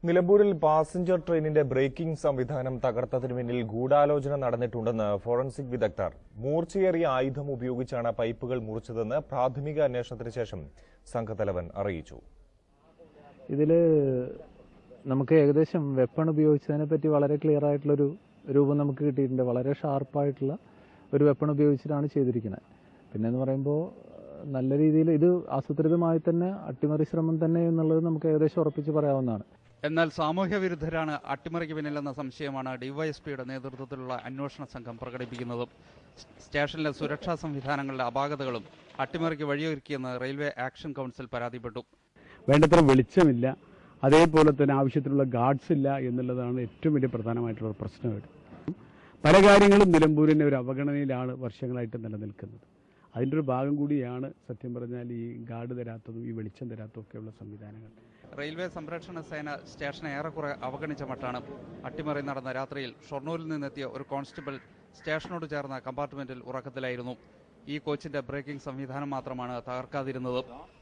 നിലമ്പൂരിൽ പാസഞ്ചർ ട്രെയിനിന്റെ ബ്രേക്കിംഗ് സംവിധാനം തകർത്തതിനു പിന്നിൽ ഗൂഢാലോചന നടന്നിട്ടുണ്ടെന്ന് ഫോറൻസിക് വിദഗ്ധർ മൂർച്ചയേറിയ ആയുധം ഉപയോഗിച്ചാണ് പൈപ്പുകൾ മുറിച്ചതെന്ന് പ്രാഥമിക അന്വേഷണത്തിന് ശേഷം സംഘത്തലവൻ അറിയിച്ചു ഇതിൽ നമുക്ക് ഏകദേശം വെപ്പൺ ഉപയോഗിച്ചതിനെ പറ്റി വളരെ ക്ലിയർ ആയിട്ടുള്ളൊരു രൂപം നമുക്ക് കിട്ടിയിട്ടുണ്ട് വളരെ ഷാർപ്പായിട്ടുള്ള ഒരു വെപ്പൺ ഉപയോഗിച്ചിട്ടാണ് ചെയ്തിരിക്കുന്നത് പിന്നെ എന്ന് പറയുമ്പോൾ നല്ല രീതിയിൽ ഇത് ആസൂത്രിതമായി തന്നെ അട്ടിമറി ശ്രമം തന്നെ എന്നുള്ളത് നമുക്ക് ഏകദേശം ഉറപ്പിച്ച് പറയാവുന്നതാണ് എന്നാൽ സാമൂഹ്യ വിരുദ്ധരാണ് അട്ടിമറിക്ക് പിന്നിലെന്ന സംശയമാണ് ഡിവൈഎസ്പിയുടെ നേതൃത്വത്തിലുള്ള അന്വേഷണ സംഘം പ്രകടിപ്പിക്കുന്നത് സ്റ്റേഷനിലെ സുരക്ഷാ സംവിധാനങ്ങളുടെ അപാകതകളും അട്ടിമറിക്ക് വഴിയൊരുക്കിയെന്ന് റെയിൽവേ ആക്ഷൻ കൗൺസിൽ പരാതിപ്പെട്ടു വേണ്ടത്ര വെളിച്ചമില്ല അതേപോലെ തന്നെ ആവശ്യത്തിനുള്ള ഗാർഡ്സ് ഇല്ല എന്നുള്ളതാണ് ഏറ്റവും വലിയ പ്രധാനമായിട്ടുള്ള ഒരു പ്രശ്നമായിട്ട് പല കാര്യങ്ങളും നിലമ്പൂരിൻ്റെ ഒരു അവഗണനയിലാണ് വർഷങ്ങളായിട്ട് നിലനിൽക്കുന്നത് അതിൻ്റെ ഒരു ഭാഗം കൂടിയാണ് സത്യം പറഞ്ഞാൽ ഈ ഗാർഡ് തരാത്തതും ഈ വെളിച്ചം തരാത്തതും ഒക്കെയുള്ള സംവിധാനങ്ങൾ റെയിൽവേ സംരക്ഷണ സേന സ്റ്റേഷനെ ഏറെക്കുറെ അവഗണിച്ച മട്ടാണ് അട്ടിമറി നടന്ന രാത്രിയിൽ ഷൊർണൂരിൽ നിന്നെത്തിയ ഒരു കോൺസ്റ്റബിൾ സ്റ്റേഷനോട് ചേർന്ന കമ്പാർട്ട്മെന്റിൽ ഉറക്കത്തിലായിരുന്നു ഈ കോച്ചിന്റെ ബ്രേക്കിംഗ് സംവിധാനം മാത്രമാണ് തകർക്കാതിരുന്നത്